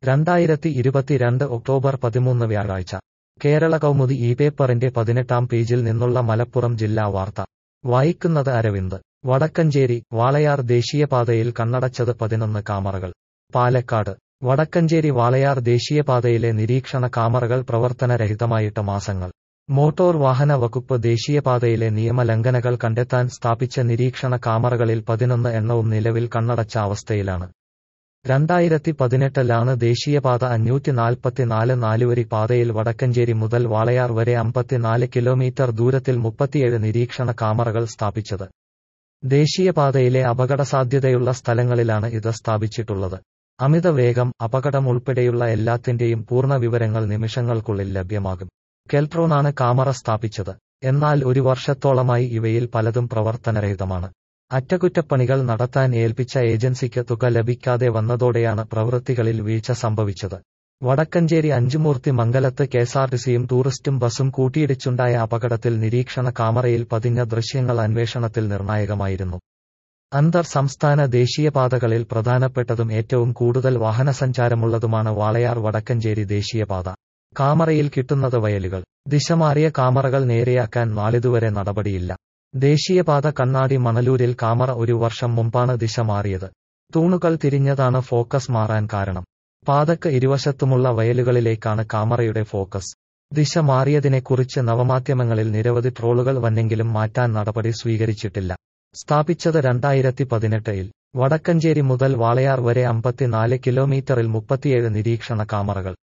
രണ്ടായിരത്തി ഇരുപത്തിരണ്ട് ഒക്ടോബർ പതിമൂന്ന് വ്യാഴാഴ്ച കേരള കൗമുദി ഈ പേപ്പറിന്റെ പതിനെട്ടാം പേജിൽ നിന്നുള്ള മലപ്പുറം ജില്ലാ വാർത്ത വായിക്കുന്നത് അരവിന്ദ് വടക്കഞ്ചേരി വാളയാർ ദേശീയപാതയിൽ കണ്ണടച്ചത് പതിനൊന്ന് കാമറകൾ പാലക്കാട് വടക്കഞ്ചേരി വാളയാർ ദേശീയപാതയിലെ നിരീക്ഷണ കാമറകൾ പ്രവർത്തനരഹിതമായിട്ട് മാസങ്ങൾ മോട്ടോർ വാഹന വകുപ്പ് ദേശീയപാതയിലെ നിയമലംഘനങ്ങൾ കണ്ടെത്താൻ സ്ഥാപിച്ച നിരീക്ഷണ കാമറകളിൽ പതിനൊന്ന് എണ്ണവും നിലവിൽ കണ്ണടച്ച അവസ്ഥയിലാണ് രണ്ടായിരത്തി പതിനെട്ടിലാണ് ദേശീയപാത അഞ്ഞൂറ്റി നാൽപ്പത്തിനാല് നാലുവരി പാതയിൽ വടക്കഞ്ചേരി മുതൽ വാളയാർ വരെ അമ്പത്തിനാല് കിലോമീറ്റർ ദൂരത്തിൽ മുപ്പത്തിയേഴ് നിരീക്ഷണ കാമറകൾ സ്ഥാപിച്ചത് ദേശീയപാതയിലെ അപകടസാധ്യതയുള്ള സ്ഥലങ്ങളിലാണ് ഇത് സ്ഥാപിച്ചിട്ടുള്ളത് അമിത വേഗം അപകടം ഉൾപ്പെടെയുള്ള എല്ലാത്തിന്റെയും പൂർണ്ണ വിവരങ്ങൾ നിമിഷങ്ങൾക്കുള്ളിൽ ലഭ്യമാകും കെൽട്രോണാണ് കാമറ സ്ഥാപിച്ചത് എന്നാൽ ഒരു വർഷത്തോളമായി ഇവയിൽ പലതും പ്രവർത്തനരഹിതമാണ് അറ്റകുറ്റപ്പണികൾ നടത്താൻ ഏൽപ്പിച്ച ഏജൻസിക്ക് തുക ലഭിക്കാതെ വന്നതോടെയാണ് പ്രവൃത്തികളിൽ വീഴ്ച സംഭവിച്ചത് വടക്കഞ്ചേരി അഞ്ചുമൂർത്തി മംഗലത്ത് കെഎസ്ആർടിസിയും ടൂറിസ്റ്റും ബസും കൂട്ടിയിടിച്ചുണ്ടായ അപകടത്തിൽ നിരീക്ഷണ കാമറയിൽ പതിഞ്ഞ ദൃശ്യങ്ങൾ അന്വേഷണത്തിൽ നിർണായകമായിരുന്നു അന്തർ സംസ്ഥാന ദേശീയപാതകളിൽ പ്രധാനപ്പെട്ടതും ഏറ്റവും കൂടുതൽ വാഹനസഞ്ചാരമുള്ളതുമാണ് വാളയാർ വടക്കഞ്ചേരി ദേശീയപാത കാമറയിൽ കിട്ടുന്നത് വയലുകൾ ദിശമാറിയ കാമറകൾ നേരെയാക്കാൻ നാളിതുവരെ നടപടിയില്ല ദേശീയപാത കണ്ണാടി മണലൂരിൽ കാമറ ഒരു വർഷം മുമ്പാണ് ദിശ മാറിയത് തൂണുകൾ തിരിഞ്ഞതാണ് ഫോക്കസ് മാറാൻ കാരണം പാതക്ക് ഇരുവശത്തുമുള്ള വയലുകളിലേക്കാണ് കാമറയുടെ ഫോക്കസ് ദിശ മാറിയതിനെക്കുറിച്ച് നവമാധ്യമങ്ങളിൽ നിരവധി ട്രോളുകൾ വന്നെങ്കിലും മാറ്റാൻ നടപടി സ്വീകരിച്ചിട്ടില്ല സ്ഥാപിച്ചത് രണ്ടായിരത്തി പതിനെട്ടിൽ വടക്കഞ്ചേരി മുതൽ വാളയാർ വരെ അമ്പത്തിനാല് കിലോമീറ്ററിൽ മുപ്പത്തിയേഴ് നിരീക്ഷണ കാമറകൾ